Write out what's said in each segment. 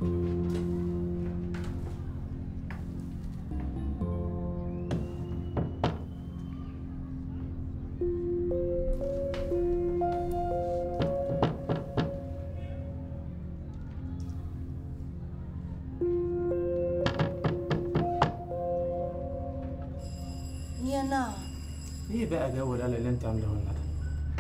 يا نعم ايه بقى جو القلق اللي انت عامله لنا ده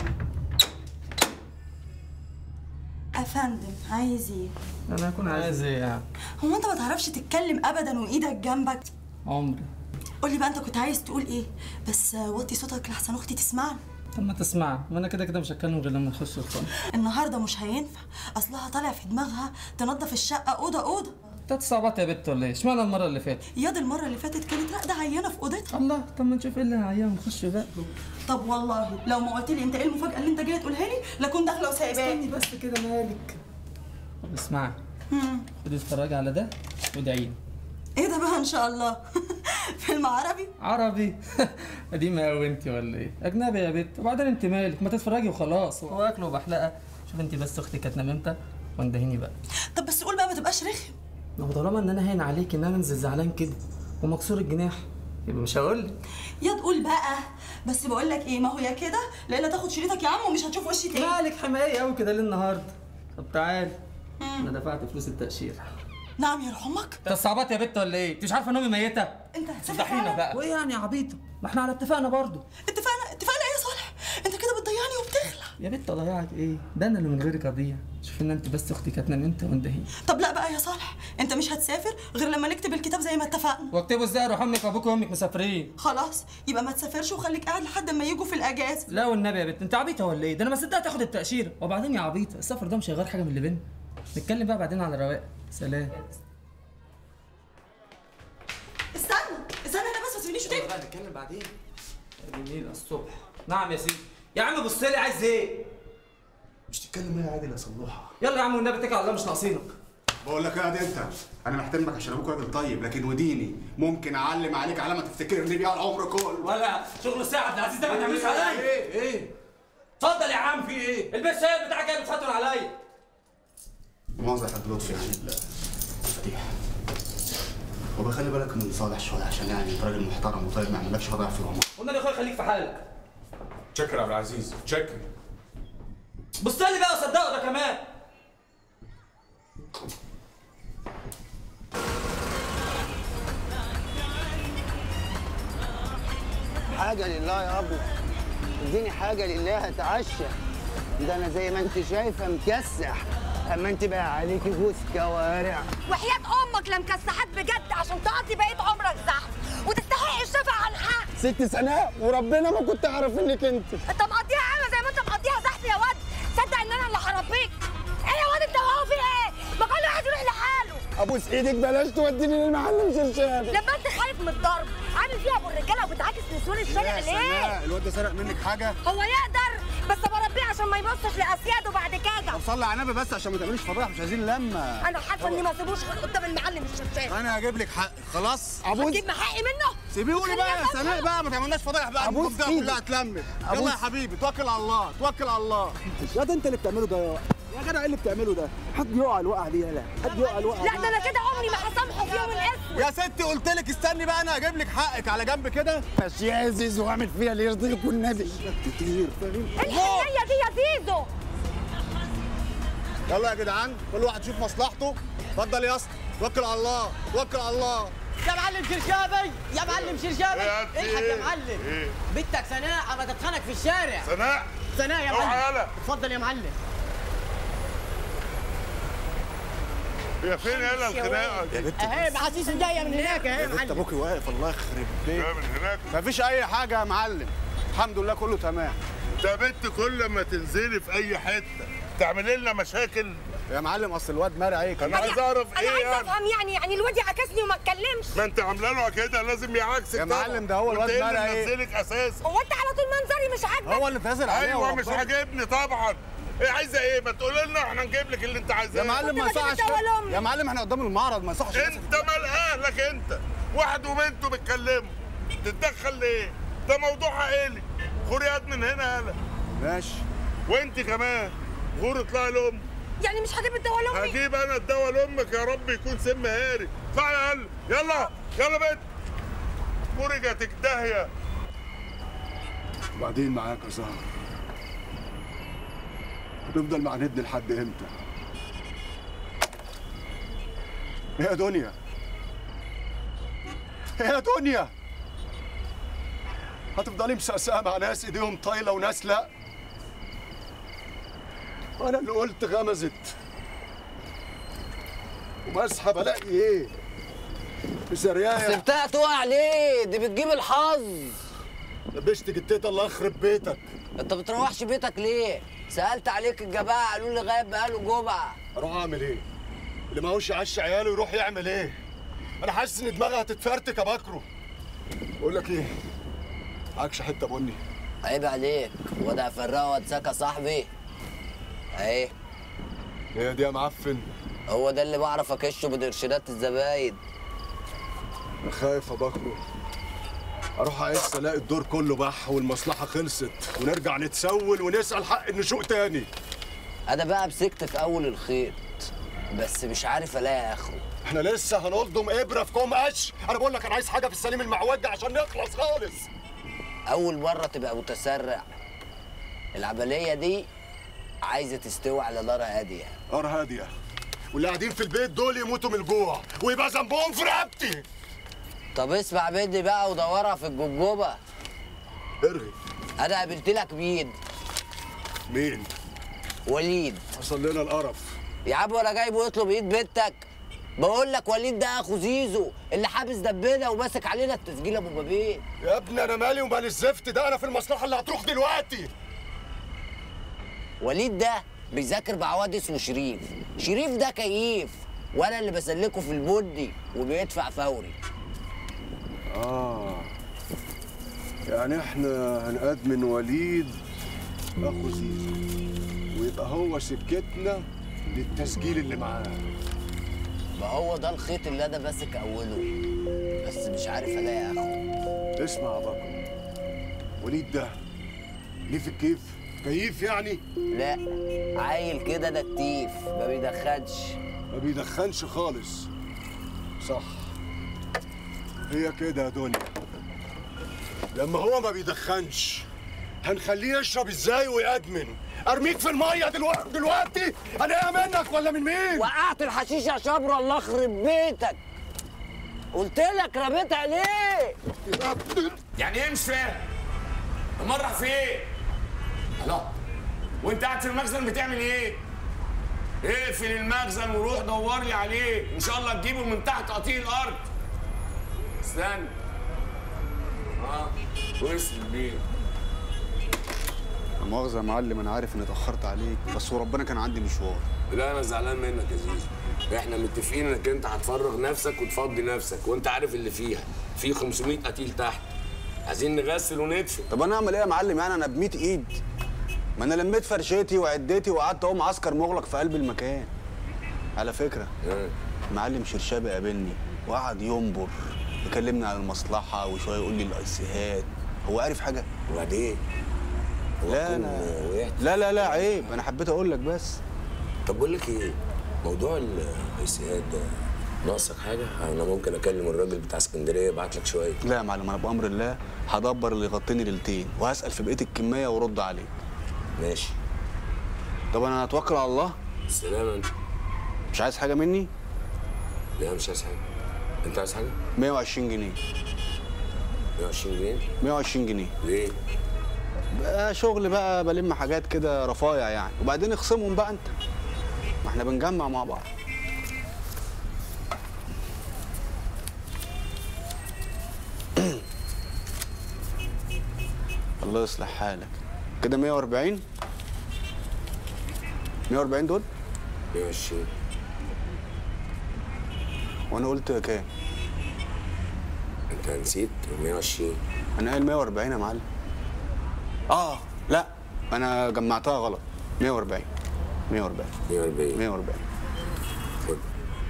افندم عايز ايه انا هكون عايز ايه يعني هو انت ما تعرفش تتكلم ابدا وايدك جنبك عمري قولي بقى انت كنت عايز تقول ايه بس آه، وطي صوتك لحسن اختي تسمعني طب ما تسمع ما انا كده كده مش هتكلم غير لما نخش الفرن النهارده مش هينفع اصلها طالع في دماغها تنظف الشقه اوضه اوضه انت صعبات يا بت ولا ايه اشمعنى المره اللي فاتت ياض المره اللي فاتت كانت راقده عيانه في اوضتها الله طب ما نشوف ايه اللي هيعمل نخش بقى طب والله لو ما قلت لي انت ايه المفاجاه اللي انت جاي تقولها لي لكون داخله وسايباك بس كده مالك طب اسمعي مم. خدي اتفرجي على ده وادعيلي ايه ده بقى ان شاء الله فيلم عربي عربي قديمة قوي انت ولا ايه؟ أجنبي يا بت وبعدين انت مالك ما تتفرجي وخلاص هو أكل وبحلقة شوف انت بس أختك هتنام امتى واندهيني بقى طب بس قول بقى ما تبقاش رخم ما هو طالما ان انا هين عليك ان انا انزل زعلان كده ومكسور الجناح يبقى مش هقول لك يا تقول بقى بس بقول لك ايه ما هو يا كده لا تاخد شريطك يا عم ومش هتشوف وشي تاني مالك حماية قوي كده ليه النهارده؟ طب تعالي انا دفعت فلوس التأشيرة نعم يا امك انت صعبات يا بت ولا ايه؟ انت مش عارفة ان امي ميتة؟ انت هتسافر فضحينا فعلا؟ بقى وايه يعني يا عبيطة؟ ما احنا على اتفاقنا برضه اتفقنا اتفقنا ايه يا صالح انت كده بتضيعني وبتخلع يا بت اضيعك ايه؟ ده انا اللي من غيرك اضيع شوف ان انت بس اختك هتنام امتى واندهيني طب لا بقى يا صالح انت مش هتسافر غير لما نكتب الكتاب زي ما اتفقنا واكتبوا ازاي اروح امك وابوك وامك مسافرين خلاص يبقى ما تسافرش وخليك قاعد لحد ما يجوا في الاجازه لا والنبي يا بت انت عبيطه ولا ايه ده انا ما صدقت تاخد التاشيره وبعدين يا عبيطه السفر ده مش هيغير حاجه من اللي بينا نتكلم بقى بعدين على رواق سلام استنى استنى انا بس ما تسيبنيش وتمشي بقى نتكلم بعدين بالليل الصبح نعم يا سيدي يا عم بص لي عايز ايه مش تتكلم ايه يا عادل يا صلوحه يلا يا عم والنبي اتكل على الله مش ناقصينك بقول لك ايه انت انا محترمك عشان ابوك راجل طيب لكن وديني ممكن اعلم عليك علامه تفتكرني بيها العمر كله ولا شغل الساعه عبد العزيز ده ما تعملش عليا ايه ايه اتفضل يا عم في ايه البس الشاي بتاعك جاي بتفتن عليا مؤاخذة يا حاج لطفي يعني لا فتيح وبخلي بالك من صالح شويه عشان يعني انت راجل محترم وطيب ما عملكش فضايح في العمر والنبي يا اخويا خليك في حالك شكرا يا عبد العزيز شكرا بص لي بقى وصدقه ده كمان حاجة لله يا أبو اديني حاجة لله هتعشى ده أنا زي ما أنت شايفة مكسح أما أنت بقى عليكي جوز كوارع وحياة أمك لمكسحات بجد عشان تقضي بقية عمرك زحف وتستحق الشفا على الحق ست سناء وربنا ما كنت أعرف إنك أنت أنت مقضيها عامة زي ما أنت مقضيها زحف يا واد صدق إن أنا اللي هربيك إيه يا واد أنت وهو في إيه؟ ما كل واحد يروح لحاله أبوس إيدك بلاش توديني للمعلم شرشابي لما أنت خايف من الضرب عامل فيها أبو الرجالة وبتعاكس نسوان الشارع ليه؟ الواد ده سرق منك حاجه هو يقدر بس بربيه عشان ما يبصش لأسياده بعد كده طب صلي على النبي بس عشان ما تعمليش فضايح مش عايزين لما أنا حاسة إني ما اسيبوش غير قدام المعلم الشرشابي انا هجيب لك حق خلاص ابوس هتجيب حقي منه؟ سيبيهولي بقى يا خليني سناء أفهم. بقى ما تعملناش فضايح بقى أبوس المنطقه إيدك. كلها اتلمت يلا أبوس. يا حبيبي توكل على الله توكل على الله يا ده أنت اللي بتعمله ده يا يا جدع إيه اللي بتعمله ده؟ حد يقع الوقعة دي يالا حد يقع الوقعة لا دي ده أنا كده عمري ما هسامحه في يوم الاسود يا ستي قلت لك استني بقى انا هجيب لك حقك على جنب كده ماشي يا عزيز واعمل فيها اللي يرضيك والنبي كتير فاهم؟ الحنية دي يا زيزو يلا يا جدعان كل واحد يشوف مصلحته اتفضل يا اسطى توكل على الله توكل على الله يا معلم شرشابي يا معلم شرشابي يا أبتي الحق يا إيه؟ معلم إيه؟ بنتك سناء عم تتخانق في الشارع سناء سناء يا روح معلم يلا. اتفضل يا معلم هي فين يلا الخناقه دي؟ اهي بعسيس جايه من هناك اهي يا انت معلم ابوكي واقف الله يخرب بيت جاي من هناك مفيش اي حاجه يا معلم الحمد لله كله تمام انت يا بنت كل ما تنزلي في اي حته تعملي لنا مشاكل يا معلم اصل الواد مرعي عليك انا عايز اعرف انا ايه عايزه يعني افهم يعني يعني الواد عكسني وما اتكلمش ما انت عامله له كده لازم يعكسك يا طبعا. معلم ده هو وانت الواد ايه اللي مرعي. منزلك اساسا هو انت على طول منظري مش عاجبك هو اللي نازل عليه ايوه مش وربنا. عاجبني طبعا ايه عايزه ايه ما تقولي لنا احنا نجيب لك اللي انت عايزاه يا معلم ما كنت يصحش بجيب الدواء لأمي. يا معلم احنا قدام المعرض ما يصحش انت مال اهلك انت واحد وبنته بيتكلموا تتدخل ليه ده موضوع عائلي خوريات من هنا يالا ماشي وانت كمان غور اطلعي لام يعني مش هجيب الدواء لامي هجيب انا الدواء لامك يا رب يكون سم هاري اطلعي يلا يلا يلا بنت مرجتك داهيه وبعدين معاك يا زهر هنفضل معاندني لحد امتى؟ إيه يا دنيا إيه يا دنيا هتفضلي مسقسقه مع ناس ايديهم طايله وناس لا انا اللي قلت غمزت وبسحب الاقي ايه بسريايه سبتها تقع ليه دي بتجيب الحظ لبشتك التيتا الله يخرب بيتك انت بتروحش بيتك ليه سالت عليك الجماعه قالوا لي غايب بقاله جمعه اروح اعمل ايه؟ اللي ماهوش يعشي عياله يروح يعمل ايه؟ انا حاسس ان دماغي هتتفرتك يا بكره بقول لك ايه؟ معكش حته بني عيب عليك وده فرقه واتساك يا صاحبي اهي هي دي يا معفن هو ده اللي بعرف اكشه بترشيدات الزباين انا خايف يا بكره اروح اعس الاقي الدور كله بح والمصلحه خلصت ونرجع نتسول ونسال حق النشوء تاني انا بقى مسكت في اول الخيط بس مش عارف الاقي اخره احنا لسه هنلضم ابره في كوم قش انا بقول لك انا عايز حاجه في السليم المعوج عشان نخلص خالص اول مره تبقى متسرع العمليه دي عايزه تستوي على نار هاديه نار هاديه واللي قاعدين في البيت دول يموتوا من الجوع ويبقى ذنبهم في رقبتي طب اسمع مني بقى ودورها في الجمجمه ارغي انا قابلت لك مين مين وليد حصل لنا القرف يا عم وانا جايبه يطلب ايد بنتك بقول لك وليد ده اخو زيزو اللي حابس دبنا وماسك علينا التسجيل ابو بابين يا ابني انا مالي ومال الزفت ده انا في المصلحه اللي هتروح دلوقتي وليد ده بيذاكر مع واد اسمه شريف شريف ده كيف وانا اللي بسلكه في البندي وبيدفع فوري اه يعني احنا هنقدم وليد اخو زيزو ويبقى هو سكتنا للتسجيل اللي معاه ما هو ده الخيط اللي انا ماسك اوله بس مش عارف الاقي اخره اسمع يا بكر وليد ده ليه في الكيف كيف يعني لا عيل كده نتيف ما بيدخنش ما بيدخنش خالص صح هي كده يا دنيا لما هو ما بيدخنش هنخليه يشرب ازاي ويأدمن ارميك في الميه دلوقتي دلوقتي انا منك ولا من مين وقعت الحشيش يا شبر الله يخرب بيتك قلت لك رميت عليه يعني ايه مش فاهم؟ امال راح فين؟ الله وانت قاعد في المخزن بتعمل ايه؟ اقفل المخزن وروح دور لي عليه ان شاء الله تجيبه من تحت قطيع الارض استنى اه وصل بيه لا مؤاخذة يا معلم أنا عارف إني اتأخرت عليك بس وربنا كان عندي مشوار لا انا زعلان منك يا زيزو احنا متفقين انك انت هتفرغ نفسك وتفضي نفسك وانت عارف اللي فيها في 500 قتيل تحت عايزين نغسل وندفن طب أنا أعمل إيه يا معلم يعني أنا بميت إيد ما أنا لميت فرشتي وعدتي وقعدت أهو معسكر مغلق في قلب المكان على فكرة آه. معلم شرشابي قابلني وقعد ينبر يكلمني عن المصلحة وشوية يقول لي الأيسيهات هو عارف حاجة؟ وبعدين هو لا تكون أنا وقعت لا لا لا عيب أنا حبيت أقول لك بس طب بقول لك ايه موضوع الايسيهات ده ناقصك حاجه انا ممكن اكلم الراجل بتاع اسكندريه يبعت لك شويه لا يا معلم أنا بأمر الله هدبر اللي يغطيني ليلتين وهسأل في بقية الكمية وأرد عليك ماشي طب أنا هتوكل على الله السلامه انت مش عايز حاجة مني لا مش عايز حاجه انت عايز حاجه 120 جنيه 120 جنيه 120 جنيه ليه بقى شغل بقى بلم حاجات كده رفايع يعني وبعدين اخصمهم بقى انت ما احنا بنجمع مع بعض الله يصلح حالك كده 140 140 دول 120 وانا قلت كام انت نسيت 120 انا قايل 140 يا معلم اه لا انا جمعتها غلط 140 140 140 140 خد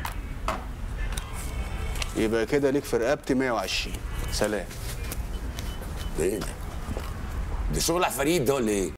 يبقى كده ليك في رقبتي 120 سلام ايه ده؟ ده شغل عفاريت ده ولا ايه؟